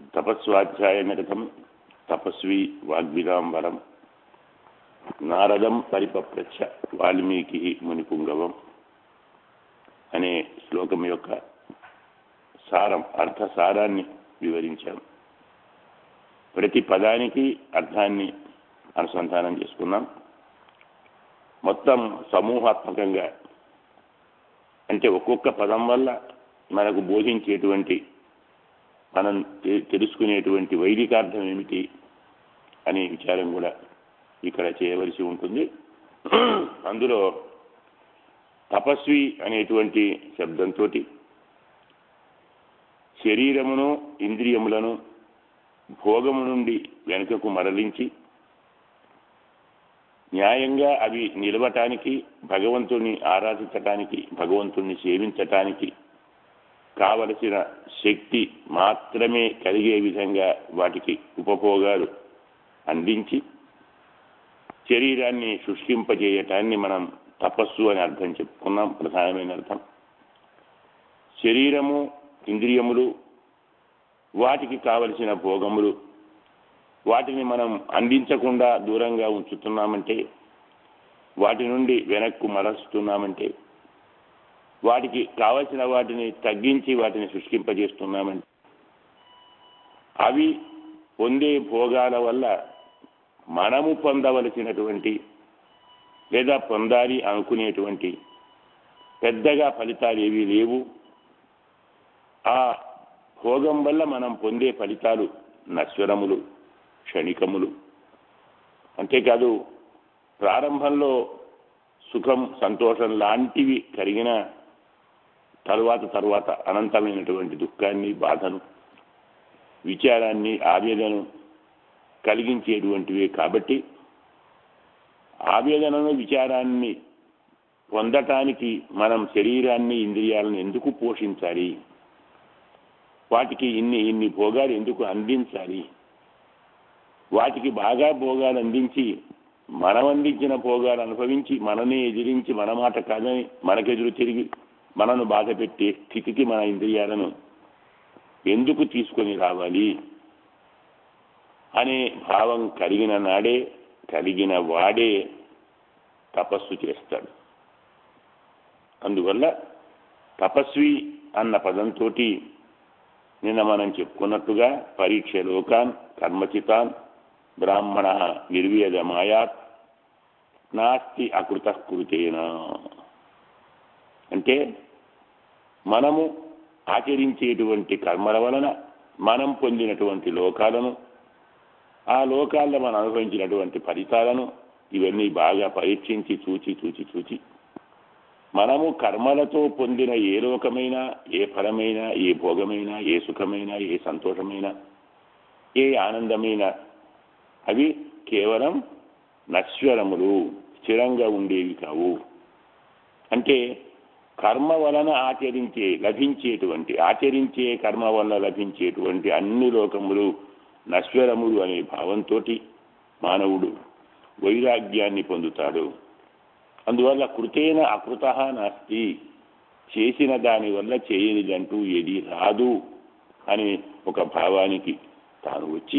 తపస్వాధ్యాయ నిరతం తపస్వి వాగ్విదాంబరం నారదం పరిపప్రచ్చ వాల్మీకి మునిపుంగవం అనే శ్లోకం యొక్క సారం అర్థ సారాన్ని వివరించాం ప్రతి పదానికి అర్థాన్ని అనుసంధానం చేసుకున్నాం మొత్తం సమూహాత్మకంగా అంటే ఒక్కొక్క పదం వల్ల మనకు బోధించేటువంటి మనం తె- తెలుసుకునేటువంటి వైదికార్థం ఏమిటి అనే విచారం కూడా ఇక్కడ చేయవలసి ఉంటుంది అందులో తపస్వి అనేటువంటి శబ్దంతో శరీరమును ఇంద్రియములను భోగము నుండి వెనుకకు మరలించి న్యాయంగా అవి నిలవటానికి భగవంతుణ్ణి ఆరాధించటానికి భగవంతుణ్ణి సేవించటానికి కావలసిన శక్తి మాత్రమే కలిగే విధంగా వాటికి ఉపభోగాలు అందించి శరీరాన్ని శుష్కింపజేయటాన్ని మనం తపస్సు అని అర్థం చెప్పుకున్నాం ప్రధానమైన అర్థం శరీరము ఇంద్రియములు వాటికి కావలసిన భోగములు వాటిని మనం అందించకుండా దూరంగా ఉంచుతున్నామంటే వాటి నుండి వెనక్కు మరస్తున్నామంటే వాటికి కావలసిన వాటిని తగ్గించి వాటిని శుష్కింపజేస్తున్నామంటే అవి పొందే భోగాల వల్ల మనము పొందవలసినటువంటి లేదా పొందాలి అనుకునేటువంటి పెద్దగా ఫలితాలు ఏవీ లేవు ఆ భోగం వల్ల మనం పొందే ఫలితాలు నశ్వరములు క్షణికములు అంతేకాదు ప్రారంభంలో సుఖం సంతోషం లాంటివి కలిగిన తరువాత తరువాత అనంతమైనటువంటి దుఃఖాన్ని బాధను విచారాన్ని ఆవేదనను కలిగించేటువంటివే కాబట్టి ఆవేదనను విచారాన్ని పొందటానికి మనం శరీరాన్ని ఇంద్రియాలను ఎందుకు పోషించాలి వాటికి ఇన్ని ఇన్ని భోగాలు ఎందుకు అందించాలి వాటికి బాగా భోగాలు అందించి మనం అందించిన భోగాలు అనుభవించి మననే ఎదిరించి మన మాట కాదని మనకెదురు తిరిగి మనను బాధ పెట్టే స్థితికి మన ఇంద్రియాలను ఎందుకు తీసుకొని రావాలి అనే భావం కలిగిన నాడే కలిగిన వాడే తపస్సు చేస్తాడు అందువల్ల తపస్వి అన్న పదంతో నిన్న మనం చెప్పుకున్నట్టుగా పరీక్ష లోకాన్ కర్మచితాన్ బ్రాహ్మణ నిర్వేద మాయాత్ నాస్తి అకృత కృతేన అంటే మనము ఆచరించేటువంటి కర్మల వలన మనం పొందినటువంటి లోకాలను ఆ లోకాల్లో మనం అనుభవించినటువంటి ఫలితాలను ఇవన్నీ బాగా పరీక్షించి చూచి చూచి చూచి మనము కర్మలతో పొందిన ఏ లోకమైనా ఏ ఫలమైనా ఏ భోగమైనా ఏ సుఖమైనా ఏ సంతోషమైనా ఏ ఆనందమైనా అవి కేవలం నశ్వరములు స్థిరంగా ఉండేవి కావు అంటే కర్మ వలన ఆచరించే లభించేటువంటి ఆచరించే కర్మ వలన లభించేటువంటి అన్ని లోకములు నశ్వరములు అనే భావంతో మానవుడు వైరాగ్యాన్ని పొందుతాడు అందువల్ల కృతేన అకృత నాస్తి చేసిన దాని వల్ల చేయనిదంటూ ఏది రాదు అనే ఒక భావానికి తాను వచ్చి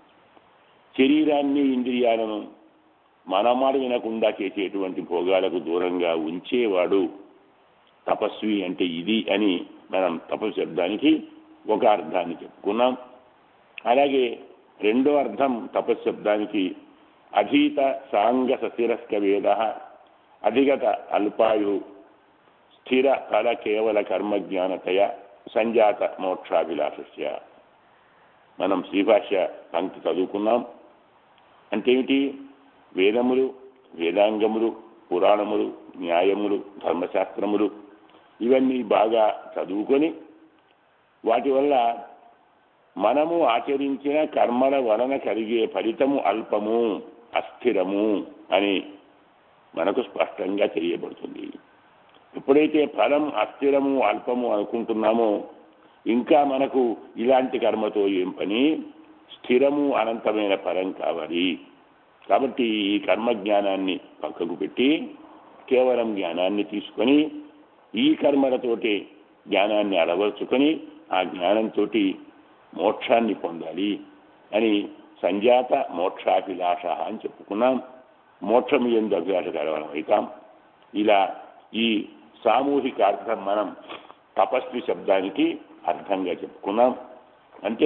శరీరాన్ని ఇంద్రియాలను మనమాట వినకుండా చేసేటువంటి భోగాలకు దూరంగా ఉంచేవాడు తపస్వి అంటే ఇది అని మనం తపస్సు శబ్దానికి ఒక అర్థాన్ని చెప్పుకున్నాం అలాగే రెండో అర్థం తపస్సు శబ్దానికి అధీత సాంగ సశిరస్క వేద అధిగత అల్పాయు స్థిర ఫల కేవల కర్మజ్ఞానతయ సంజాత మోక్షాభిలాషస్య మనం శ్రీభాష్య పంక్తి చదువుకున్నాం అంటేమిటి వేదములు వేదాంగములు పురాణములు న్యాయములు ధర్మశాస్త్రములు ఇవన్నీ బాగా చదువుకొని వాటి వల్ల మనము ఆచరించిన కర్మల వలన కలిగే ఫలితము అల్పము అస్థిరము అని మనకు స్పష్టంగా తెలియబడుతుంది ఎప్పుడైతే ఫలం అస్థిరము అల్పము అనుకుంటున్నామో ఇంకా మనకు ఇలాంటి కర్మతో ఏం పని స్థిరము అనంతమైన ఫలం కావాలి కాబట్టి ఈ కర్మ జ్ఞానాన్ని పక్కకు పెట్టి కేవలం జ్ఞానాన్ని తీసుకొని ఈ కర్మలతోటి జ్ఞానాన్ని అలవర్చుకొని ఆ జ్ఞానంతో మోక్షాన్ని పొందాలి అని సంజాత మోక్షాభిలాష అని చెప్పుకున్నాం మోక్షం ఎందు అభిలాష కలవడం అవుతాం ఇలా ఈ సామూహిక అర్థం మనం తపస్వి శబ్దానికి అర్థంగా చెప్పుకున్నాం అంటే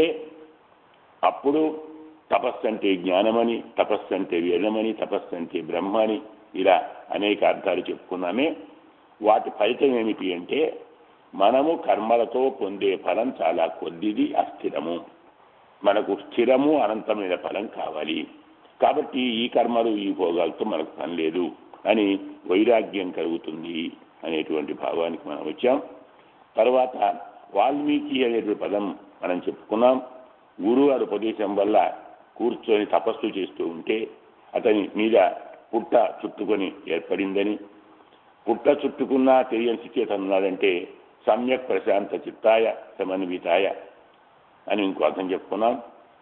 అప్పుడు తపస్సు అంటే జ్ఞానమని తపస్సు అంటే వేదమని తపస్సు అంటే బ్రహ్మ అని ఇలా అనేక అర్థాలు చెప్పుకున్నామే వాటి ఫలితం ఏమిటి అంటే మనము కర్మలతో పొందే ఫలం చాలా కొద్దిది అస్థిరము మనకు స్థిరము అనంతమైన ఫలం కావాలి కాబట్టి ఈ కర్మలు ఈ భోగాలతో మనకు పని లేదు అని వైరాగ్యం కలుగుతుంది అనేటువంటి భావానికి మనం వచ్చాం తర్వాత వాల్మీకి అనేటువంటి పదం మనం చెప్పుకున్నాం గురువు గారి ఉపదేశం వల్ల కూర్చొని తపస్సు చేస్తూ ఉంటే అతని మీద పుట్ట చుట్టుకొని ఏర్పడిందని పుట్ట చుట్టుకున్నా తెలియని స్థితి ఉన్నాడంటే సమ్యక్ ప్రశాంత చిత్తాయ సమన్వితాయ అని ఇంకో అర్థం చెప్పుకున్నాం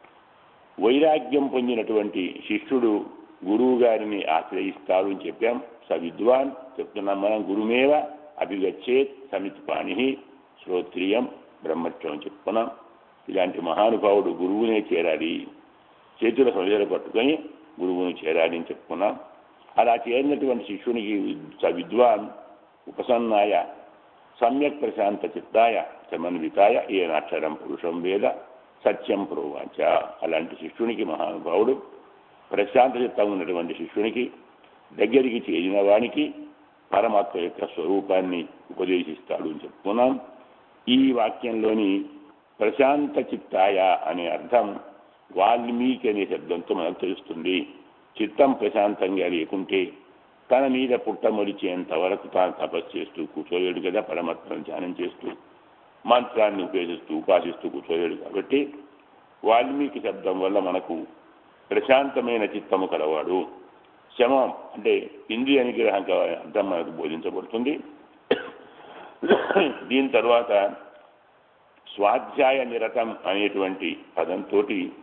వైరాగ్యం పొందినటువంటి శిష్యుడు గురువు గారిని ఆశ్రయిస్తాడు అని చెప్పాం స విద్వాన్ చెప్తున్నాం మనం గురుమేవ అభిగచ్చేత్ సమితి పాణి శ్రోత్రియం బ్రహ్మత్వం చెప్పుకున్నాం ఇలాంటి మహానుభావుడు గురువునే చేరాలి చేతుల సంజలు పట్టుకొని గురువుని చేరాలి అని చెప్పుకున్నాం అలా చేరినటువంటి శిష్యునికి స విద్వాన్ ఉపసన్నాయ సమ్యక్ ప్రశాంత చిత్తాయ సమన్వితాయ ఏనాక్షరం పురుషం వేద సత్యం ప్రోవాచ అలాంటి శిష్యునికి మహానుభావుడు ప్రశాంత చిత్తం ఉన్నటువంటి శిష్యునికి దగ్గరికి చేరిన వానికి పరమాత్మ యొక్క స్వరూపాన్ని ఉపదేశిస్తాడు అని చెప్పుకున్నాం ఈ వాక్యంలోని ప్రశాంత చిత్తాయ అనే అర్థం వాల్మీకి అనే శబ్దంతో మనకు తెలుస్తుంది చిత్తం ప్రశాంతంగా లేకుంటే తన మీద పుట్టమొలిచేంత వరకు తాను తపస్సు చేస్తూ కూర్చోలేడు కదా పరమాత్మను ధ్యానం చేస్తూ మంత్రాన్ని ఉపయోగిస్తూ ఉపాసిస్తూ కూర్చోలేడు కాబట్టి వాల్మీకి శబ్దం వల్ల మనకు ప్రశాంతమైన చిత్తము కలవాడు శమం అంటే ఇంద్రియ నిగ్రహం కావాలి అర్థం మనకు బోధించబడుతుంది దీని తర్వాత స్వాధ్యాయ నిరతం అనేటువంటి పదంతో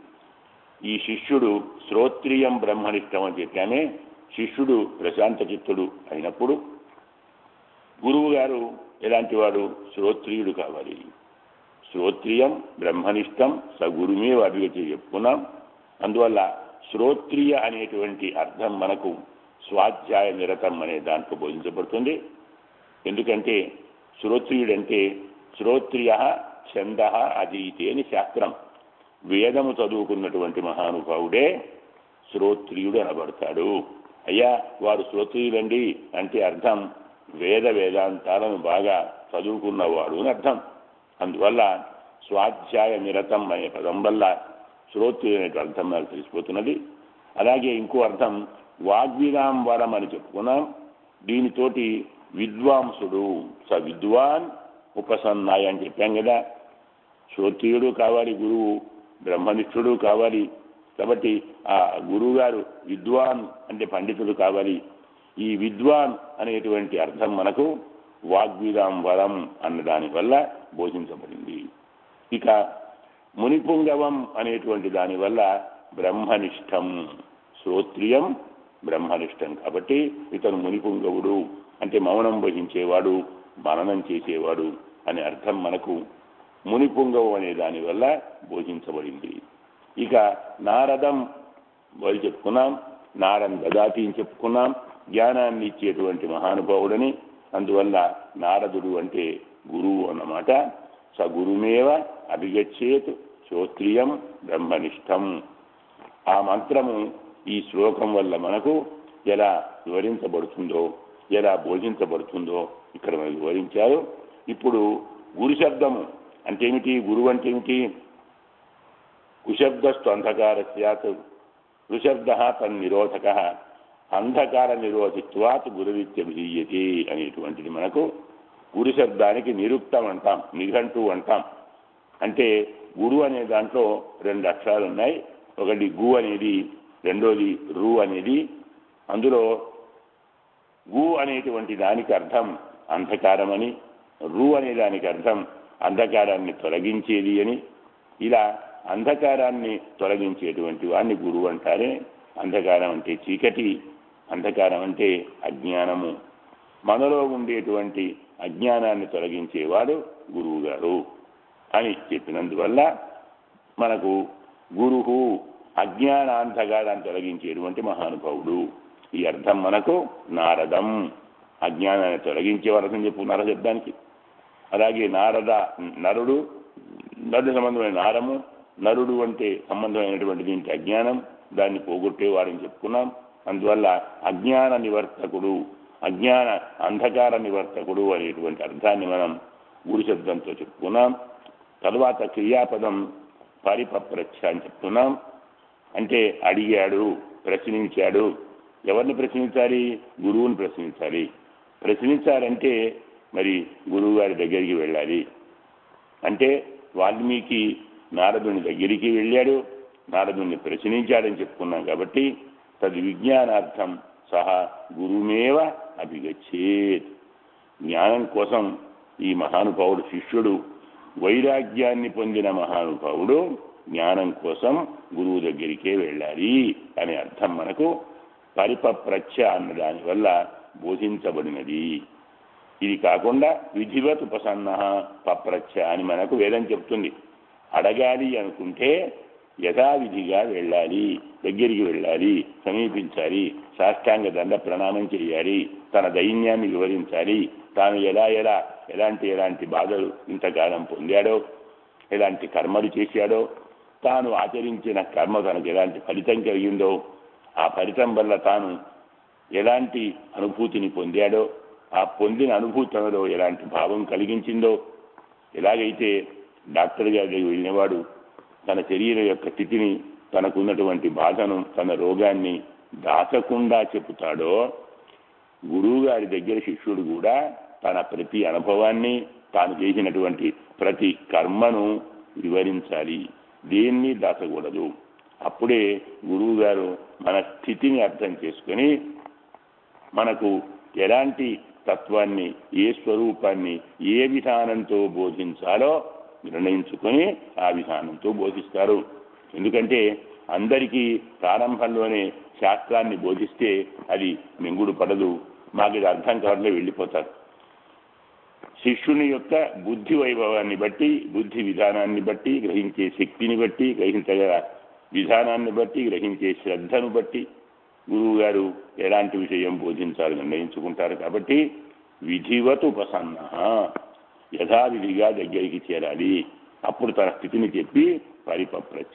ఈ శిష్యుడు శ్రోత్రియం బ్రహ్మనిష్టం అని చెప్పామే శిష్యుడు ప్రశాంత చిత్తుడు అయినప్పుడు గురువు గారు ఎలాంటి వాడు శ్రోత్రియుడు కావాలి శ్రోత్రియం బ్రహ్మనిష్టం సగురుమే అభిగతి చెప్పుకున్నాం అందువల్ల శ్రోత్రియ అనేటువంటి అర్థం మనకు స్వాధ్యాయ నిరతం అనే దాంట్లో బోధించబడుతుంది ఎందుకంటే శ్రోత్రియుడంటే శ్రోత్రియ ఛంద అధీతే అని శాస్త్రం వేదము చదువుకున్నటువంటి మహానుభావుడే శ్రోత్రియుడు అనబడతాడు అయ్యా వారు శ్రోత్రియుడండి అంటే అర్థం వేద వేదాంతాలను బాగా చదువుకున్నవాడు అని అర్థం అందువల్ల స్వాధ్యాయ నిరతం అనే పదం వల్ల శ్రోత్రియుడు అనే అర్థం నాకు తెలిసిపోతున్నది అలాగే ఇంకో అర్థం వాగ్విదాంబరం అని చెప్పుకున్నాం దీనితోటి విద్వాంసుడు స విద్వాన్ ఉపసన్నాయ అని చెప్పాం కదా శ్రోత్రియుడు కావాలి గురువు బ్రహ్మనిష్ఠుడు కావాలి కాబట్టి ఆ గురువు గారు విద్వాన్ అంటే పండితుడు కావాలి ఈ విద్వాన్ అనేటువంటి అర్థం మనకు వాగ్విదాంబరం అన్న దాని వల్ల బోధించబడింది ఇక మునిపుంగవం అనేటువంటి దాని వల్ల బ్రహ్మనిష్టం శ్రోత్రియం బ్రహ్మనిష్టం కాబట్టి ఇతను మునిపుంగవుడు అంటే మౌనం వహించేవాడు మననం చేసేవాడు అనే అర్థం మనకు మునిపుంగవు అనే దాని వల్ల బోధించబడింది ఇక నారదం వాళ్ళు చెప్పుకున్నాం నారం దదాతి అని చెప్పుకున్నాం జ్ఞానాన్ని ఇచ్చేటువంటి మహానుభావుడని అందువల్ల నారదుడు అంటే గురువు అన్నమాట స గురుమేవ అభిగచ్చేత్ శ్రోత్రియం బ్రహ్మనిష్టం ఆ మంత్రము ఈ శ్లోకం వల్ల మనకు ఎలా వివరించబడుతుందో ఎలా బోధించబడుతుందో ఇక్కడ మనకు వివరించారు ఇప్పుడు గురు శబ్దము అంటే ఏమిటి గురువు అంటే ఏమిటి కుశబ్దస్తు అంధకార సత్ ఋషబ్ద తన్నిరోధక అంధకార నిరోధిత్వాత్ గురువిత్యభిధీయతి అనేటువంటిది మనకు గురు శబ్దానికి నిరుక్తం అంటాం నిఘంటు అంటాం అంటే గురు అనే దాంట్లో రెండు అక్షరాలు ఉన్నాయి ఒకటి గు అనేది రెండోది రు అనేది అందులో గు అనేటువంటి దానికి అర్థం అంధకారం అని రు అనే దానికి అర్థం అంధకారాన్ని తొలగించేది అని ఇలా అంధకారాన్ని తొలగించేటువంటి వాడిని గురువు అంటారే అంధకారం అంటే చీకటి అంధకారం అంటే అజ్ఞానము మనలో ఉండేటువంటి అజ్ఞానాన్ని తొలగించేవాడు గురువు గారు అని చెప్పినందువల్ల మనకు గురువు అజ్ఞానాంధకారాన్ని తొలగించేటువంటి మహానుభావుడు ఈ అర్థం మనకు నారదం అజ్ఞానాన్ని తొలగించే అర్థం చెప్పు నర శబ్దానికి అలాగే నారద నరుడు నరుడు సంబంధమైన నారము నరుడు అంటే సంబంధమైనటువంటి దీనికి అజ్ఞానం దాన్ని పోగొట్టేవారని చెప్పుకున్నాం అందువల్ల అజ్ఞాన నివర్తకుడు అజ్ఞాన అంధకార నివర్తకుడు అనేటువంటి అర్థాన్ని మనం గురు శబ్దంతో చెప్పుకున్నాం తరువాత క్రియాపదం పరిపప్రచ్ఛ అని చెప్తున్నాం అంటే అడిగాడు ప్రశ్నించాడు ఎవరిని ప్రశ్నించాలి గురువుని ప్రశ్నించాలి ప్రశ్నించాలంటే మరి గురువు గారి దగ్గరికి వెళ్ళాలి అంటే వాల్మీకి నారదుని దగ్గరికి వెళ్ళాడు నారదుని ప్రశ్నించాడని చెప్పుకున్నాం కాబట్టి తది విజ్ఞానార్థం సహా గురుమేవ అభిగచ్చేత్ జ్ఞానం కోసం ఈ మహానుభావుడు శిష్యుడు వైరాగ్యాన్ని పొందిన మహానుభావుడు జ్ఞానం కోసం గురువు దగ్గరికే వెళ్ళాలి అనే అర్థం మనకు పరిపప్రచ్ఛ అన్న దానివల్ల బోధించబడినది ఇది కాకుండా విధివత్ ఉపసన్న పప్రచ్ఛ అని మనకు వేదం చెప్తుంది అడగాలి అనుకుంటే యథావిధిగా వెళ్ళాలి దగ్గరికి వెళ్ళాలి సమీపించాలి సాష్టాంగ దండ ప్రణామం చేయాలి తన దైన్యాన్ని వివరించాలి తాను ఎలా ఎలా ఎలాంటి ఎలాంటి బాధలు ఇంతకాలం పొందాడో ఎలాంటి కర్మలు చేశాడో తాను ఆచరించిన కర్మ తనకు ఎలాంటి ఫలితం కలిగిందో ఆ ఫలితం వల్ల తాను ఎలాంటి అనుభూతిని పొందాడో ఆ పొందిన అనుభూతి తనలో ఎలాంటి భావం కలిగించిందో ఎలాగైతే డాక్టర్ గారి దగ్గరికి వెళ్ళినవాడు తన శరీరం యొక్క స్థితిని తనకున్నటువంటి బాధను తన రోగాన్ని దాచకుండా చెబుతాడో గురువు గారి దగ్గర శిష్యుడు కూడా తన ప్రతి అనుభవాన్ని తాను చేసినటువంటి ప్రతి కర్మను వివరించాలి దేన్ని దాచకూడదు అప్పుడే గురువు గారు మన స్థితిని అర్థం చేసుకొని మనకు ఎలాంటి తత్వాన్ని ఏ స్వరూపాన్ని ఏ విధానంతో బోధించాలో నిర్ణయించుకొని ఆ విధానంతో బోధిస్తారు ఎందుకంటే అందరికీ ప్రారంభంలోనే శాస్త్రాన్ని బోధిస్తే అది మింగుడు పడదు మాకు ఇది అర్థం కావడంలో వెళ్ళిపోతారు శిష్యుని యొక్క బుద్ధి వైభవాన్ని బట్టి బుద్ధి విధానాన్ని బట్టి గ్రహించే శక్తిని బట్టి గ్రహించగల విధానాన్ని బట్టి గ్రహించే శ్రద్ధను బట్టి గురువు గారు ఎలాంటి విషయం బోధించాలని నిర్ణయించుకుంటారు కాబట్టి విధివత్ ఉపసన్న యథావిధిగా దగ్గరికి చేరాలి అప్పుడు తన స్థితిని చెప్పి పరిపప్రచ్ఛ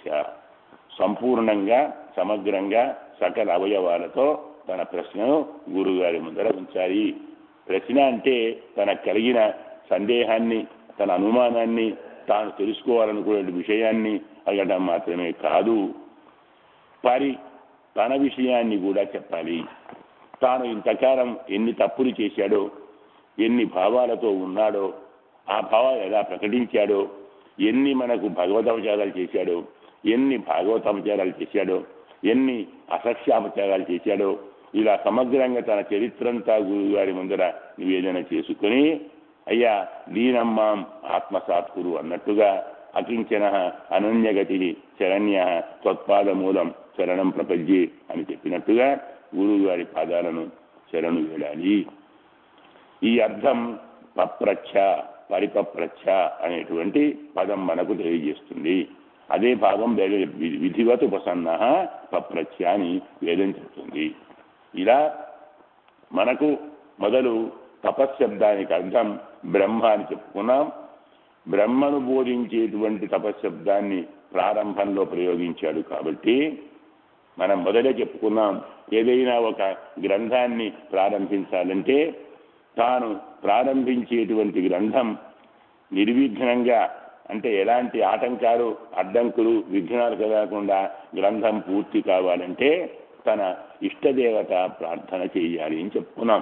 సంపూర్ణంగా సమగ్రంగా సకల అవయవాలతో తన ప్రశ్నను గురువుగారి ముందర ఉంచాలి ప్రశ్న అంటే తనకు కలిగిన సందేహాన్ని తన అనుమానాన్ని తాను తెలుసుకోవాలనుకునే విషయాన్ని అడగడం మాత్రమే కాదు పరి తన విషయాన్ని కూడా చెప్పాలి తాను ఇంతకాలం ఎన్ని తప్పులు చేశాడో ఎన్ని భావాలతో ఉన్నాడో ఆ భావాలు ఎలా ప్రకటించాడో ఎన్ని మనకు భగవదవచారాలు చేశాడో ఎన్ని భాగవతాపచారాలు చేశాడో ఎన్ని అసస్యాపచారాలు చేశాడో ఇలా సమగ్రంగా తన చరిత్రంతా గురువుగారి ముందర నివేదన చేసుకుని అయ్యా దీనమ్మాం ఆత్మసాత్కురు అన్నట్టుగా అకించన అనన్యగతి శరణ్య త్వత్పాద మూలం శరణం ప్రపంచే అని చెప్పినట్టుగా గురువు గారి పాదాలను శరణు వేడాలి ఈ అర్థం పప్రచ్ఛ పరిపప్రచ్ఛ అనేటువంటి పదం మనకు తెలియజేస్తుంది అదే భాగం వేద విధివత్ ఉపసన్న పప్రచ్ఛ అని వేదం చెప్తుంది ఇలా మనకు మొదలు తపశ్శబ్దానికి అర్థం బ్రహ్మ అని చెప్పుకున్నాం బ్రహ్మను బోధించేటువంటి తపశ్శబ్దాన్ని ప్రారంభంలో ప్రయోగించాడు కాబట్టి మనం మొదలే చెప్పుకున్నాం ఏదైనా ఒక గ్రంథాన్ని ప్రారంభించాలంటే తాను ప్రారంభించేటువంటి గ్రంథం నిర్విఘ్నంగా అంటే ఎలాంటి ఆటంకాలు అడ్డంకులు విఘ్నాలు కలగకుండా గ్రంథం పూర్తి కావాలంటే తన ఇష్టదేవత ప్రార్థన చేయాలి అని చెప్పుకున్నాం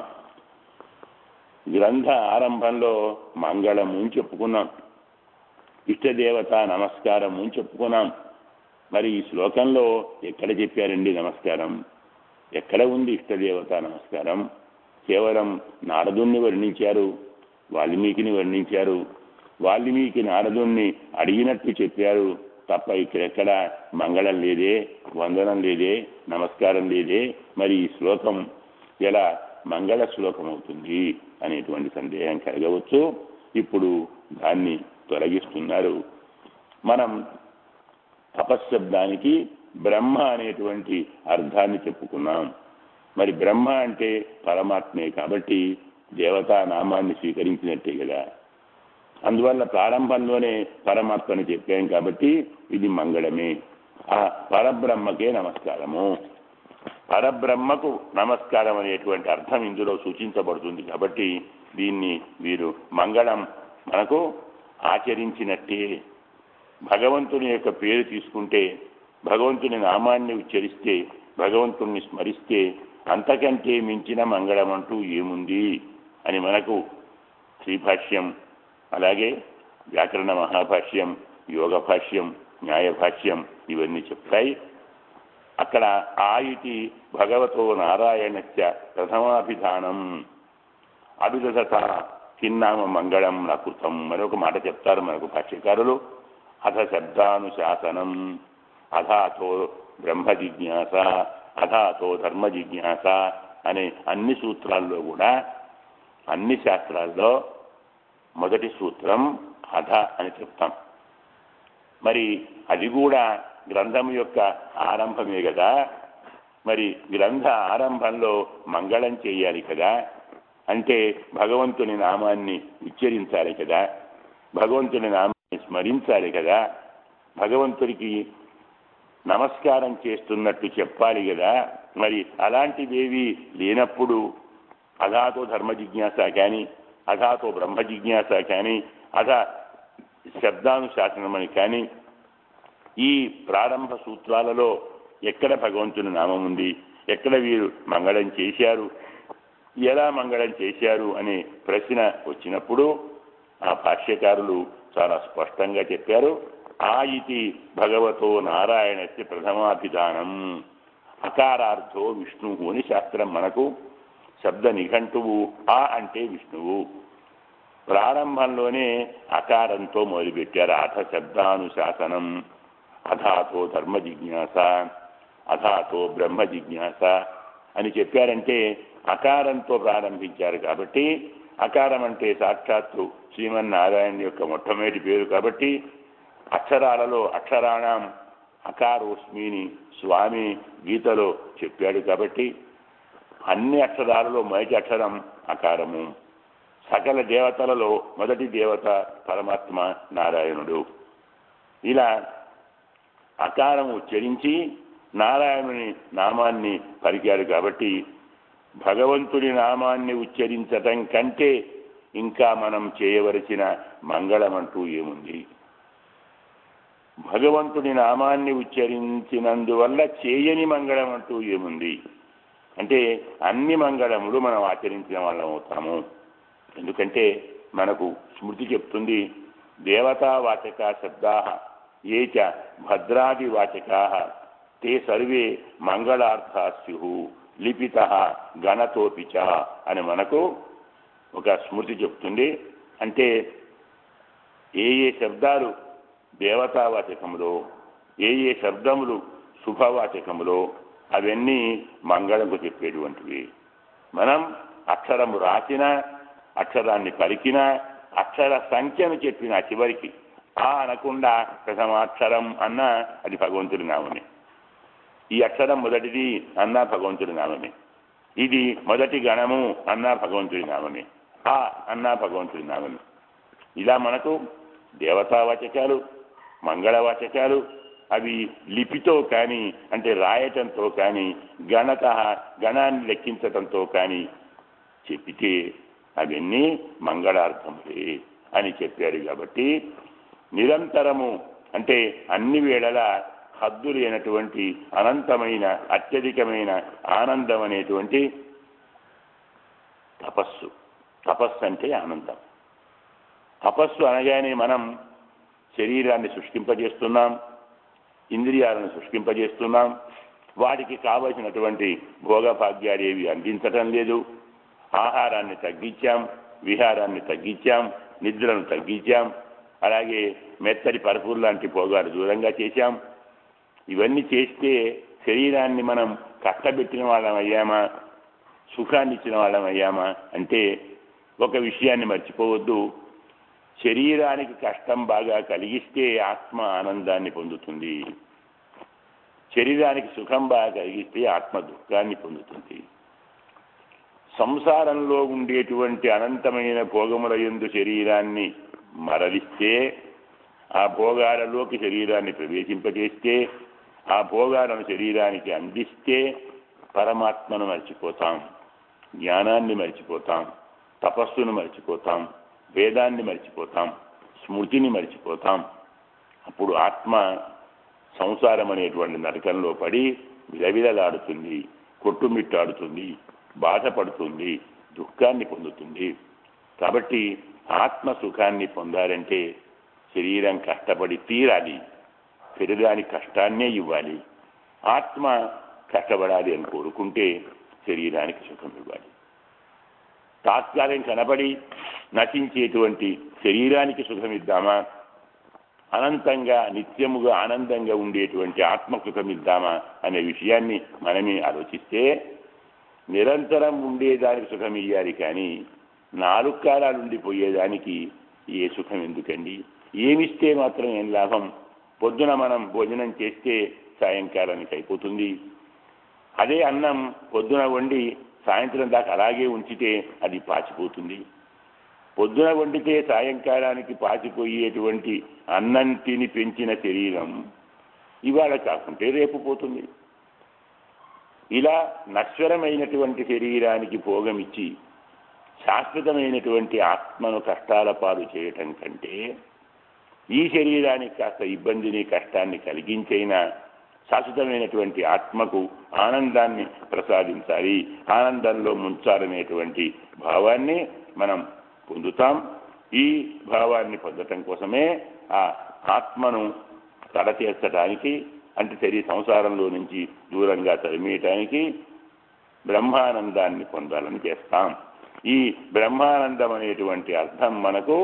గ్రంథ ఆరంభంలో మంగళము అని చెప్పుకున్నాం ఇష్టదేవత నమస్కారము అని చెప్పుకున్నాం మరి ఈ శ్లోకంలో ఎక్కడ చెప్పారండి నమస్కారం ఎక్కడ ఉంది ఇష్టదేవత నమస్కారం కేవలం నారదుణ్ణి వర్ణించారు వాల్మీకిని వర్ణించారు వాల్మీకి నారదుణ్ణి అడిగినట్టు చెప్పారు తప్ప ఇక్కడెక్కడ మంగళం లేదే వందనం లేదే నమస్కారం లేదే మరి ఈ శ్లోకం ఎలా మంగళ శ్లోకం అవుతుంది అనేటువంటి సందేహం కలగవచ్చు ఇప్పుడు దాన్ని తొలగిస్తున్నారు మనం తపశ్శబ్దానికి బ్రహ్మ అనేటువంటి అర్థాన్ని చెప్పుకున్నాం మరి బ్రహ్మ అంటే పరమాత్మే కాబట్టి దేవతా నామాన్ని స్వీకరించినట్టే కదా అందువల్ల ప్రారంభంలోనే పరమాత్మని చెప్పాం కాబట్టి ఇది మంగళమే ఆ పరబ్రహ్మకే నమస్కారము పరబ్రహ్మకు నమస్కారం అనేటువంటి అర్థం ఇందులో సూచించబడుతుంది కాబట్టి దీన్ని వీరు మంగళం మనకు ఆచరించినట్టే భగవంతుని యొక్క పేరు తీసుకుంటే భగవంతుని నామాన్ని ఉచ్చరిస్తే భగవంతుణ్ణి స్మరిస్తే అంతకంటే మించిన మంగళం అంటూ ఏముంది అని మనకు శ్రీభాష్యం అలాగే వ్యాకరణ మహాభాష్యం యోగ భాష్యం న్యాయ భాష్యం ఇవన్నీ చెప్తాయి అక్కడ ఆ ఇతి భగవతో నారాయణస్య ప్రథమాభిధానం అభిదత కిన్నామ మంగళం నకృతం మరొక మాట చెప్తారు మనకు భాష్యకారులు అథ శబ్దానుశాసనం అథాతో బ్రహ్మ జిజ్ఞాస అథాతో ధర్మ జిజ్ఞాస అనే అన్ని సూత్రాల్లో కూడా అన్ని శాస్త్రాల్లో మొదటి సూత్రం అధ అని చెప్తాం మరి అది కూడా గ్రంథం యొక్క ఆరంభమే కదా మరి గ్రంథ ఆరంభంలో మంగళం చేయాలి కదా అంటే భగవంతుని నామాన్ని ఉచ్చరించాలి కదా భగవంతుని నామాన్ని స్మరించాలి కదా భగవంతుడికి నమస్కారం చేస్తున్నట్టు చెప్పాలి కదా మరి అలాంటివేవి లేనప్పుడు అధాతో ధర్మ జిజ్ఞాస కానీ అధాతో బ్రహ్మ జిజ్ఞాస కానీ అధ శబ్దానుశాసనమని కానీ ఈ ప్రారంభ సూత్రాలలో ఎక్కడ భగవంతుని నామం ఉంది ఎక్కడ వీరు మంగళం చేశారు ఎలా మంగళం చేశారు అనే ప్రశ్న వచ్చినప్పుడు ఆ భాష్యకారులు చాలా స్పష్టంగా చెప్పారు ఆ ఇది భగవతో నారాయణస్య ప్రథమాభిధానం అకారార్థో విష్ణువు అని శాస్త్రం మనకు శబ్ద నిఘంటువు ఆ అంటే విష్ణువు ప్రారంభంలోనే అకారంతో మొదలుపెట్టారు అథ శబ్దానుశాసనం అథాతో ధర్మ జిజ్ఞాస అథాతో బ్రహ్మ జిజ్ఞాస అని చెప్పారంటే అకారంతో ప్రారంభించారు కాబట్టి అకారం అంటే సాక్షాత్తు శ్రీమన్నారాయణ యొక్క మొట్టమొదటి పేరు కాబట్టి అక్షరాలలో అక్షరాణం అకారోస్మిని స్వామి గీతలో చెప్పాడు కాబట్టి అన్ని అక్షరాలలో మొదటి అక్షరం అకారము సకల దేవతలలో మొదటి దేవత పరమాత్మ నారాయణుడు ఇలా అకారం ఉచ్చరించి నారాయణుని నామాన్ని పలికారు కాబట్టి భగవంతుని నామాన్ని ఉచ్చరించటం కంటే ఇంకా మనం చేయవలసిన మంగళం అంటూ ఏముంది భగవంతుని నామాన్ని ఉచ్చరించినందువల్ల చేయని మంగళం అంటూ ఏముంది అంటే అన్ని మంగళములు మనం ఆచరించిన వాళ్ళం అవుతాము ఎందుకంటే మనకు స్మృతి చెప్తుంది దేవతావాచక శబ్దా ఏ చ భద్రాదివాచకా తే సర్వే మంగళార్థా స్యు లిపిత గణతోపి చ అని మనకు ఒక స్మృతి చెప్తుంది అంటే ఏ ఏ శబ్దాలు దేవతావాచకములో ఏ ఏ శబ్దములు శుభవాచకములో అవన్నీ మంగళంకు చెప్పేటువంటివి మనం అక్షరము రాసిన అక్షరాన్ని పలికిన అక్షర సంఖ్యను చెప్పిన చివరికి ఆ అనకుండా ప్రథమాక్షరం అన్నా అది భగవంతుడి నామమే ఈ అక్షరం మొదటిది అన్నా భగవంతుడి నామమే ఇది మొదటి గణము అన్నా భగవంతుడి నామమే ఆ అన్నా భగవంతుడి నామమే ఇలా మనకు దేవతావాచకాలు మంగళవాచకాలు అవి లిపితో కానీ అంటే రాయటంతో కానీ గణత గణాన్ని లెక్కించటంతో కానీ చెప్పితే అవన్నీ మంగళార్థములే అని చెప్పారు కాబట్టి నిరంతరము అంటే అన్ని వేళల హద్దు లేనటువంటి అనంతమైన అత్యధికమైన ఆనందం అనేటువంటి తపస్సు తపస్సు అంటే ఆనందం తపస్సు అనగానే మనం శరీరాన్ని సృష్టింపజేస్తున్నాం ఇంద్రియాలను సృష్టింపజేస్తున్నాం వాటికి కావలసినటువంటి భోగభాగ్యాలేవి అందించటం లేదు ఆహారాన్ని తగ్గించాం విహారాన్ని తగ్గించాం నిద్రను తగ్గించాం అలాగే మెత్తటి పరుపులు లాంటి భోగాలు దూరంగా చేశాం ఇవన్నీ చేస్తే శరీరాన్ని మనం కష్టపెట్టిన వాళ్ళం అయ్యామా సుఖాన్ని ఇచ్చిన వాళ్ళం అయ్యామా అంటే ఒక విషయాన్ని మర్చిపోవద్దు శరీరానికి కష్టం బాగా కలిగిస్తే ఆత్మ ఆనందాన్ని పొందుతుంది శరీరానికి సుఖం బాగా కలిగిస్తే ఆత్మ దుఃఖాన్ని పొందుతుంది సంసారంలో ఉండేటువంటి అనంతమైన భోగముల యందు శరీరాన్ని మరలిస్తే ఆ భోగాలలోకి శరీరాన్ని ప్రవేశింపజేస్తే ఆ భోగాలను శరీరానికి అందిస్తే పరమాత్మను మర్చిపోతాం జ్ఞానాన్ని మర్చిపోతాం తపస్సును మర్చిపోతాం వేదాన్ని మర్చిపోతాం స్మృతిని మర్చిపోతాం అప్పుడు ఆత్మ సంసారం అనేటువంటి నరకంలో పడి విలవిలలాడుతుంది కొట్టుమిట్టాడుతుంది బాధపడుతుంది దుఃఖాన్ని పొందుతుంది కాబట్టి ఆత్మ సుఖాన్ని పొందాలంటే శరీరం కష్టపడి తీరాలి శరీరానికి కష్టాన్నే ఇవ్వాలి ఆత్మ కష్టపడాలి అని కోరుకుంటే శరీరానికి సుఖం ఇవ్వాలి తాత్కాలికం కనబడి నశించేటువంటి శరీరానికి సుఖం ఇద్దామా అనంతంగా నిత్యముగా ఆనందంగా ఉండేటువంటి ఆత్మ సుఖం ఇద్దామా అనే విషయాన్ని మనమే ఆలోచిస్తే నిరంతరం ఉండేదానికి సుఖం ఇయ్యాలి కానీ నాలుగు కాలాలు ఉండిపోయేదానికి ఏ సుఖం ఎందుకండి ఏమిస్తే మాత్రం ఏం లాభం పొద్దున మనం భోజనం చేస్తే సాయంకాలానికి అయిపోతుంది అదే అన్నం పొద్దున వండి సాయంత్రం దాకా అలాగే ఉంచితే అది పాచిపోతుంది పొద్దున వండితే సాయంకాలానికి పాచిపోయేటువంటి అన్నం తిని పెంచిన శరీరం ఇవాళ కాకుంటే రేపు పోతుంది ఇలా నశ్వరమైనటువంటి శరీరానికి భోగమిచ్చి శాశ్వతమైనటువంటి ఆత్మను కష్టాల పాలు చేయటం కంటే ఈ శరీరానికి కాస్త ఇబ్బందిని కష్టాన్ని కలిగించైనా శాశ్వతమైనటువంటి ఆత్మకు ఆనందాన్ని ప్రసాదించాలి ఆనందంలో ముంచాలనేటువంటి భావాన్ని మనం పొందుతాం ఈ భావాన్ని పొందటం కోసమే ఆ ఆత్మను తడచేర్చడానికి అంటే శరీర సంసారంలో నుంచి దూరంగా తరిమేయటానికి బ్రహ్మానందాన్ని పొందాలని చేస్తాం ఈ బ్రహ్మానందం అనేటువంటి అర్థం మనకు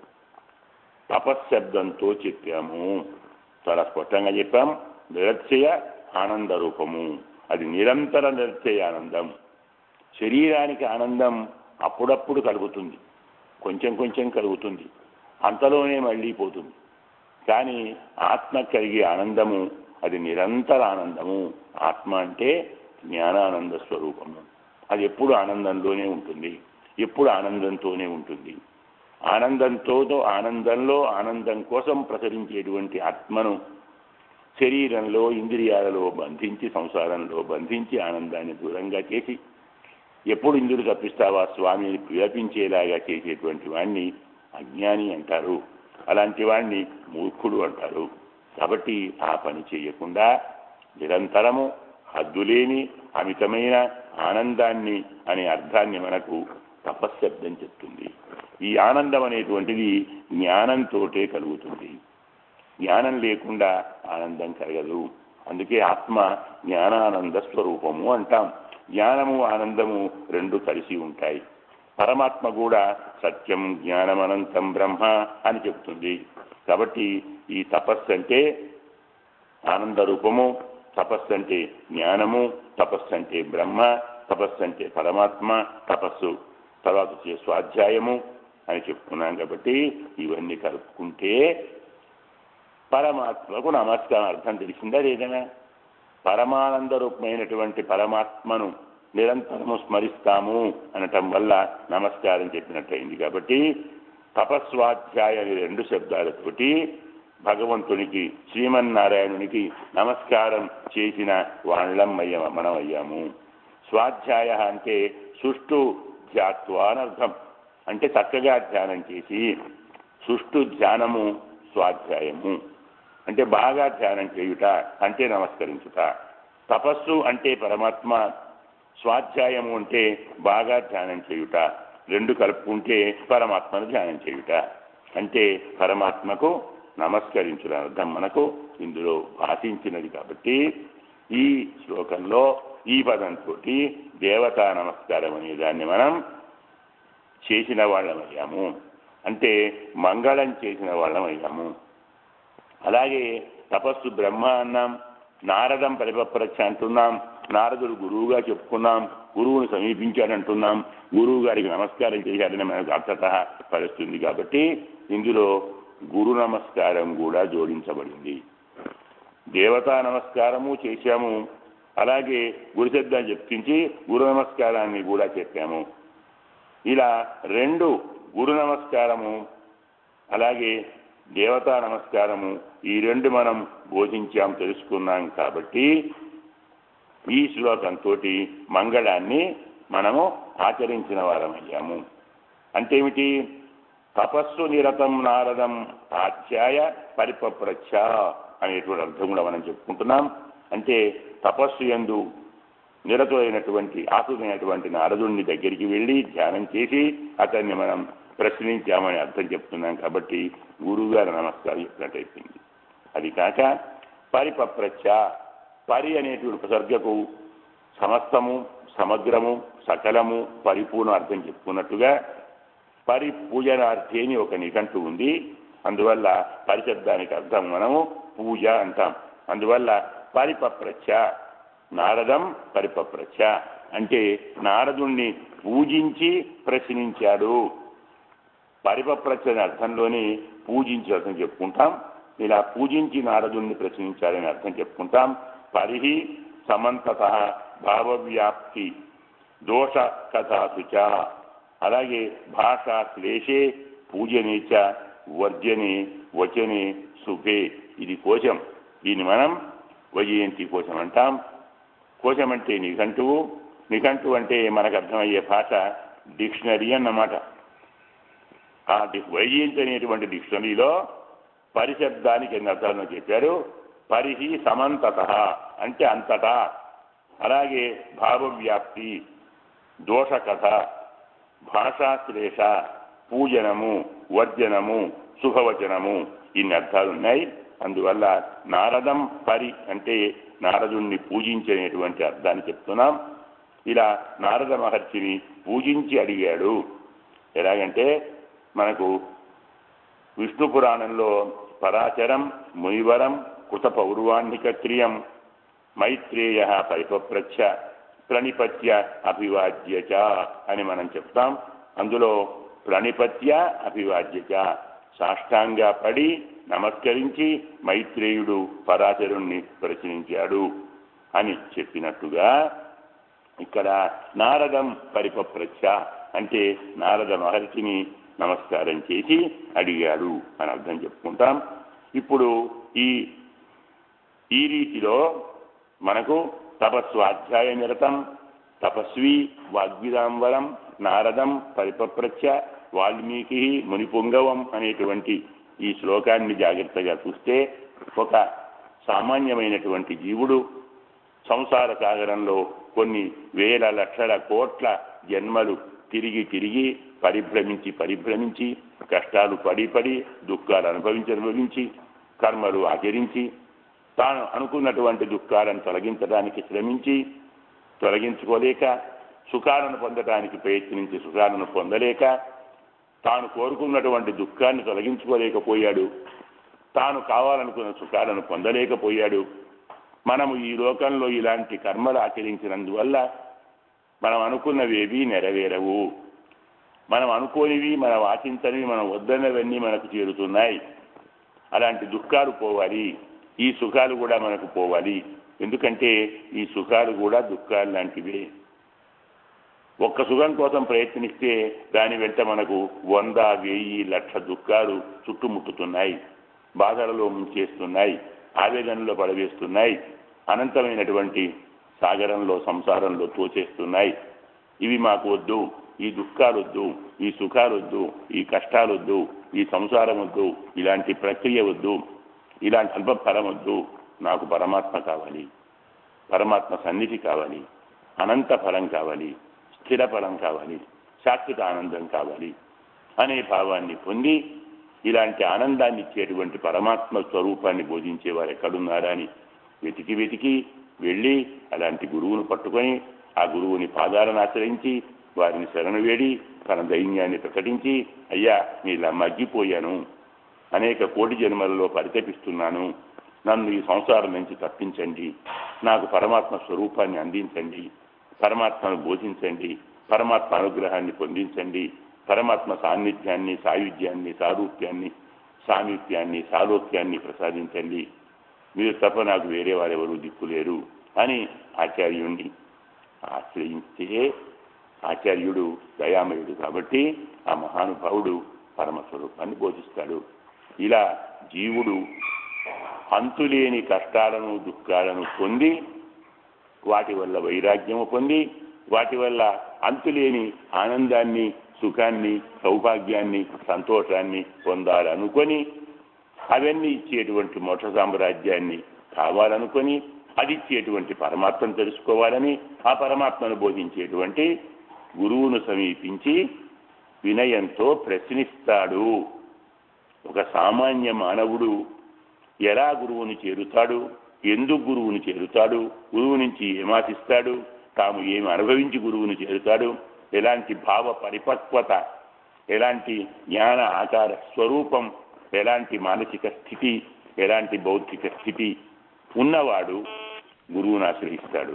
తపశ్శబ్దంతో చెప్పాము చాలా స్పష్టంగా చెప్పాం నిరత్యయ ఆనంద రూపము అది నిరంతర నిరత్యయ ఆనందం శరీరానికి ఆనందం అప్పుడప్పుడు కలుగుతుంది కొంచెం కొంచెం కలుగుతుంది అంతలోనే మళ్ళీ పోతుంది కానీ ఆత్మ కలిగే ఆనందము అది నిరంతర ఆనందము ఆత్మ అంటే జ్ఞానానంద స్వరూపము అది ఎప్పుడు ఆనందంలోనే ఉంటుంది ఎప్పుడు ఆనందంతోనే ఉంటుంది ఆనందంతో ఆనందంలో ఆనందం కోసం ప్రసరించేటువంటి ఆత్మను శరీరంలో ఇంద్రియాలలో బంధించి సంసారంలో బంధించి ఆనందాన్ని దూరంగా చేసి ఎప్పుడు ఇంద్రుడు తప్పిస్తావా స్వామిని ప్రేపించేలాగా చేసేటువంటి వాణ్ణి అజ్ఞాని అంటారు అలాంటి వాణ్ణి మూర్ఖుడు అంటారు కాబట్టి ఆ పని చేయకుండా నిరంతరము హద్దులేని అమితమైన ఆనందాన్ని అనే అర్థాన్ని మనకు తపశ్శబ్దం చెప్తుంది ఈ ఆనందం అనేటువంటిది జ్ఞానంతోటే కలుగుతుంది జ్ఞానం లేకుండా ఆనందం కలగదు అందుకే ఆత్మ జ్ఞానానంద స్వరూపము అంటాం జ్ఞానము ఆనందము రెండు కలిసి ఉంటాయి పరమాత్మ కూడా సత్యం జ్ఞానమనంతం బ్రహ్మ అని చెప్తుంది కాబట్టి ఈ తపస్సు అంటే ఆనంద రూపము తపస్సు అంటే జ్ఞానము తపస్సు అంటే బ్రహ్మ తపస్సు అంటే పరమాత్మ తపస్సు తర్వాత వచ్చే స్వాధ్యాయము అని చెప్పుకున్నాం కాబట్టి ఇవన్నీ కలుపుకుంటే పరమాత్మకు నమస్కారం అర్థం తెలిసిందా లేదా పరమానంద రూపమైనటువంటి పరమాత్మను నిరంతరము స్మరిస్తాము అనటం వల్ల నమస్కారం చెప్పినట్టయింది కాబట్టి తపస్వాధ్యాయ అనే రెండు శబ్దాలతోటి భగవంతునికి శ్రీమన్నారాయణునికి నమస్కారం చేసిన వాళ్ళం అయ్య మనం అయ్యాము స్వాధ్యాయ అంటే సుష్టు ధ్యాత్వ అనర్థం అంటే చక్కగా ధ్యానం చేసి సుష్టు ధ్యానము స్వాధ్యాయము అంటే బాగా ధ్యానం చేయుట అంటే నమస్కరించుట తపస్సు అంటే పరమాత్మ స్వాధ్యాయము అంటే బాగా ధ్యానం చేయుట రెండు కలుపుకుంటే పరమాత్మను ధ్యానం చేయుట అంటే పరమాత్మకు నమస్కరించిన అర్థం మనకు ఇందులో భాషించినది కాబట్టి ఈ శ్లోకంలో ఈ పదంతో దేవతా నమస్కారం అనే దాన్ని మనం చేసిన వాళ్ళమయ్యాము అంటే మంగళం చేసిన వాళ్ళమయ్యాము అలాగే తపస్సు బ్రహ్మ అన్నాం నారదం పరిపప్రచ్చ అంటున్నాం నారదుడు గురువుగా చెప్పుకున్నాం గురువుని సమీపించాడంటున్నాం గురువు గారికి నమస్కారం చేశాడని మనకు అర్థత పరుస్తుంది కాబట్టి ఇందులో గురు నమస్కారం కూడా జోడించబడింది దేవతా నమస్కారము చేశాము అలాగే గురు శబ్దాన్ని చెప్పించి గురు నమస్కారాన్ని కూడా చెప్పాము ఇలా రెండు గురు నమస్కారము అలాగే దేవతా నమస్కారము ఈ రెండు మనం బోధించాం తెలుసుకున్నాం కాబట్టి ఈ శ్లోకంతో మంగళాన్ని మనము ఆచరించిన వారమయ్యాము అంటేమిటి తపస్సు నిరతం నారదం ఆధ్యాయ పరిపప్రచ్ఛ అనేటువంటి అర్థం కూడా మనం చెప్పుకుంటున్నాం అంటే తపస్సు ఎందు నిరతులైనటువంటి ఆసుదైనటువంటి నారదుడిని దగ్గరికి వెళ్ళి ధ్యానం చేసి అతన్ని మనం ప్రశ్నించామని అర్థం చెప్తున్నాం కాబట్టి గురువుగారు నమస్కారం చెప్పినట్టయిపోయింది అది కాక పరిపప్రచ్ఛ పరి అనేటువంటి ఉపసర్గకు సమస్తము సమగ్రము సకలము పరిపూర్ణ అర్థం చెప్పుకున్నట్టుగా పరి పూజనార్థి అని ఒక నిఘంటు ఉంది అందువల్ల పరిశబ్దానికి అర్థం మనము పూజ అంటాం అందువల్ల పరిపప్రచ్ఛ నారదం పరిపప్రచ్ఛ అంటే నారదుణ్ణి పూజించి ప్రశ్నించాడు పరిపప్రచ్ఛ అనే అర్థంలోని పూజించి అర్థం చెప్పుకుంటాం ఇలా పూజించి నారదుణ్ణి ప్రశ్నించాలని అర్థం చెప్పుకుంటాం పరిహి సమంతత భావవ్యాప్తి దోష కథాసుచ అలాగే భాషా శ్లేషే పూజనే చ వర్జనే వచనే సుఖే ఇది కోశం దీన్ని మనం వైజయంతి కోశం అంటాం కోశం అంటే నిఘంటువు నిఘంటువు అంటే మనకు అర్థమయ్యే భాష డిక్షనరీ అన్నమాట ఆ డి- వైజయంతి అనేటువంటి డిక్షనరీలో పరిశబ్దానికి ఎన్ని అర్థాలను చెప్పారు పరిహి సమంతత అంటే అంతటా అలాగే భావవ్యాప్తి దోషకథ భాషాశ్లేష పూజనము వర్జనము శుభవచనము ఇన్ని అర్థాలు ఉన్నాయి అందువల్ల నారదం పరి అంటే నారదుణ్ణి పూజించేటువంటి అర్థాన్ని చెప్తున్నాం ఇలా నారద మహర్షిని పూజించి అడిగాడు ఎలాగంటే మనకు విష్ణు పురాణంలో పరాచరం మునివరం కృత పౌర్వాణిక క్రియం మైత్రేయ పరిపప్రచ్ఛ ప్రణిపత్య అభివాద్య చ అని మనం చెప్తాం అందులో ప్రణిపత్య అభివాద్య చ సాష్టాంగా పడి నమస్కరించి మైత్రేయుడు పరాశరుణ్ణి ప్రశ్నించాడు అని చెప్పినట్టుగా ఇక్కడ నారదం పరిపప్రచ్ఛ అంటే నారద మహర్షిని నమస్కారం చేసి అడిగాడు అని అర్థం చెప్పుకుంటాం ఇప్పుడు ఈ ఈ రీతిలో మనకు తపస్వాధ్యాయ నిరతం తపస్వి వాగ్విదాంబరం నారదం పరిపప్రచ్ఛ వాల్మీకి మునిపుంగవం అనేటువంటి ఈ శ్లోకాన్ని జాగ్రత్తగా చూస్తే ఒక సామాన్యమైనటువంటి జీవుడు సంసార సాగరంలో కొన్ని వేల లక్షల కోట్ల జన్మలు తిరిగి తిరిగి పరిభ్రమించి పరిభ్రమించి కష్టాలు పడి పడి దుఃఖాలు అనుభవించి అనుభవించి కర్మలు ఆచరించి తాను అనుకున్నటువంటి దుఃఖాలను తొలగించడానికి శ్రమించి తొలగించుకోలేక సుఖాలను పొందడానికి ప్రయత్నించి సుఖాలను పొందలేక తాను కోరుకున్నటువంటి దుఃఖాన్ని తొలగించుకోలేకపోయాడు తాను కావాలనుకున్న సుఖాలను పొందలేకపోయాడు మనము ఈ లోకంలో ఇలాంటి కర్మలు ఆచరించినందువల్ల మనం అనుకున్నవేవి నెరవేరవు మనం అనుకోనివి మనం ఆశించనివి మనం వద్దన్నవన్నీ మనకు చేరుతున్నాయి అలాంటి దుఃఖాలు పోవాలి ఈ సుఖాలు కూడా మనకు పోవాలి ఎందుకంటే ఈ సుఖాలు కూడా దుఃఖాలు లాంటివే ఒక్క సుఖం కోసం ప్రయత్నిస్తే దాని వెంట మనకు వంద వెయ్యి లక్ష దుఃఖాలు చుట్టుముట్టుతున్నాయి బాధలలో ముంచేస్తున్నాయి ఆవేదనలో పడవేస్తున్నాయి అనంతమైనటువంటి సాగరంలో సంసారంలో తోచేస్తున్నాయి ఇవి మాకు వద్దు ఈ దుఃఖాలు వద్దు ఈ సుఖాలు వద్దు ఈ కష్టాలు వద్దు ఈ సంసారం వద్దు ఇలాంటి ప్రక్రియ వద్దు ఇలాంటి అల్ప ఫలం వద్దు నాకు పరమాత్మ కావాలి పరమాత్మ సన్నిధి కావాలి అనంత ఫలం కావాలి స్థిర ఫలం కావాలి శాశ్వత ఆనందం కావాలి అనే భావాన్ని పొంది ఇలాంటి ఆనందాన్ని ఇచ్చేటువంటి పరమాత్మ స్వరూపాన్ని బోధించే వారు ఎక్కడున్నారా అని వెతికి వెతికి వెళ్ళి అలాంటి గురువును పట్టుకొని ఆ గురువుని పాదాలను ఆచరించి వారిని శరణు వేడి తన దైన్యాన్ని ప్రకటించి అయ్యా నీలా మగ్గిపోయాను అనేక కోటి జన్మలలో పరితపిస్తున్నాను నన్ను ఈ సంసారం నుంచి తప్పించండి నాకు పరమాత్మ స్వరూపాన్ని అందించండి పరమాత్మను బోధించండి పరమాత్మ అనుగ్రహాన్ని పొందించండి పరమాత్మ సాన్నిధ్యాన్ని సాయుధ్యాన్ని సారూప్యాన్ని సామీప్యాన్ని సాలోక్యాన్ని ప్రసాదించండి మీరు తప్ప నాకు వేరే వారెవరూ దిక్కులేరు అని ఆచార్యుణ్ణి ఆశ్రయించే ఆచార్యుడు దయామయుడు కాబట్టి ఆ మహానుభావుడు పరమస్వరూపాన్ని బోధిస్తాడు ఇలా జీవుడు అంతులేని కష్టాలను దుఃఖాలను పొంది వాటి వల్ల వైరాగ్యము పొంది వాటి వల్ల అంతులేని ఆనందాన్ని సుఖాన్ని సౌభాగ్యాన్ని సంతోషాన్ని పొందాలనుకొని అవన్నీ ఇచ్చేటువంటి మోక్ష సామ్రాజ్యాన్ని కావాలనుకొని అది ఇచ్చేటువంటి పరమాత్మను తెలుసుకోవాలని ఆ పరమాత్మను బోధించేటువంటి గురువును సమీపించి వినయంతో ప్రశ్నిస్తాడు ఒక సామాన్య మానవుడు ఎలా గురువుని చేరుతాడు ఎందుకు గురువుని చేరుతాడు గురువు నుంచి ఏమాశిస్తాడు తాము ఏమి అనుభవించి గురువుని చేరుతాడు ఎలాంటి భావ పరిపక్వత ఎలాంటి జ్ఞాన ఆకార స్వరూపం ఎలాంటి మానసిక స్థితి ఎలాంటి బౌద్ధిక స్థితి ఉన్నవాడు గురువును ఆశ్రయిస్తాడు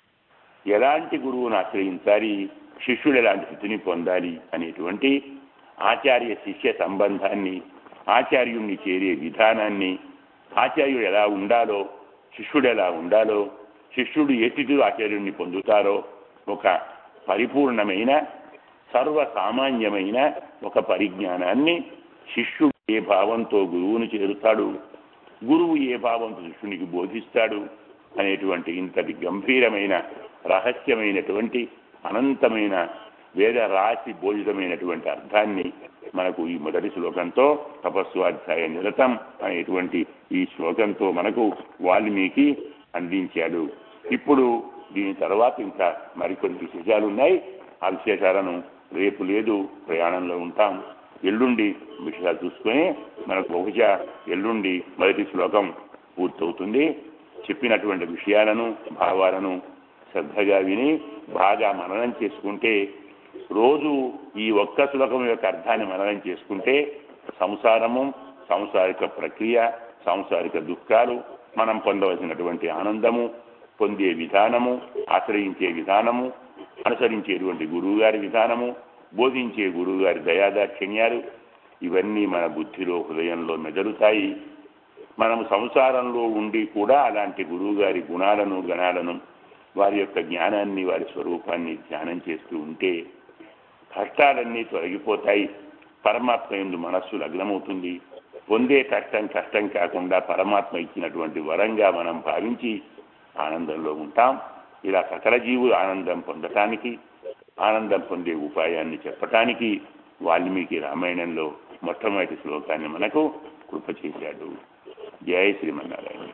ఎలాంటి గురువును ఆశ్రయించాలి శిష్యుడు ఎలాంటి స్థితిని పొందాలి అనేటువంటి ఆచార్య శిష్య సంబంధాన్ని ఆచార్యుణ్ణి చేరే విధానాన్ని ఆచార్యుడు ఎలా ఉండాలో శిష్యుడు ఎలా ఉండాలో శిష్యుడు ఏ స్థితిలో ఆచార్యుడిని పొందుతారో ఒక పరిపూర్ణమైన సర్వసామాన్యమైన ఒక పరిజ్ఞానాన్ని శిష్యుడు ఏ భావంతో గురువును చేరుతాడు గురువు ఏ భావంతో శిష్యునికి బోధిస్తాడు అనేటువంటి ఇంతటి గంభీరమైన రహస్యమైనటువంటి అనంతమైన వేద రాశి బోధితమైనటువంటి అర్థాన్ని మనకు ఈ మొదటి శ్లోకంతో తపస్వాధ్యాయ నిరతం అనేటువంటి ఈ శ్లోకంతో మనకు వాల్మీకి అందించాడు ఇప్పుడు దీని తర్వాత ఇంకా మరికొన్ని విశేషాలు ఉన్నాయి ఆ విశేషాలను రేపు లేదు ప్రయాణంలో ఉంటాం ఎల్లుండి విషయాలు చూసుకొని మనకు బహుశా ఎల్లుండి మొదటి శ్లోకం పూర్తవుతుంది చెప్పినటువంటి విషయాలను భావాలను శ్రద్ధగా విని బాగా మననం చేసుకుంటే రోజు ఈ ఒక్క శ్లోకం యొక్క అర్థాన్ని మననం చేసుకుంటే సంసారము సంసారిక ప్రక్రియ సంసారిక దుఃఖాలు మనం పొందవలసినటువంటి ఆనందము పొందే విధానము ఆశ్రయించే విధానము అనుసరించేటువంటి గురువుగారి విధానము బోధించే గురువుగారి దయాదాక్షిణ్యాలు ఇవన్నీ మన బుద్ధిలో హృదయంలో మెదలుతాయి మనము సంసారంలో ఉండి కూడా అలాంటి గురువుగారి గుణాలను గణాలను వారి యొక్క జ్ఞానాన్ని వారి స్వరూపాన్ని ధ్యానం చేస్తూ ఉంటే కష్టాలన్నీ తొలగిపోతాయి పరమాత్మ ఎందు మనస్సు లగ్నమవుతుంది పొందే కష్టం కష్టం కాకుండా పరమాత్మ ఇచ్చినటువంటి వరంగా మనం భావించి ఆనందంలో ఉంటాం ఇలా సకల జీవులు ఆనందం పొందటానికి ఆనందం పొందే ఉపాయాన్ని చెప్పటానికి వాల్మీకి రామాయణంలో మొట్టమొదటి శ్లోకాన్ని మనకు కృప చేశాడు జయ శ్రీమన్నారాయణ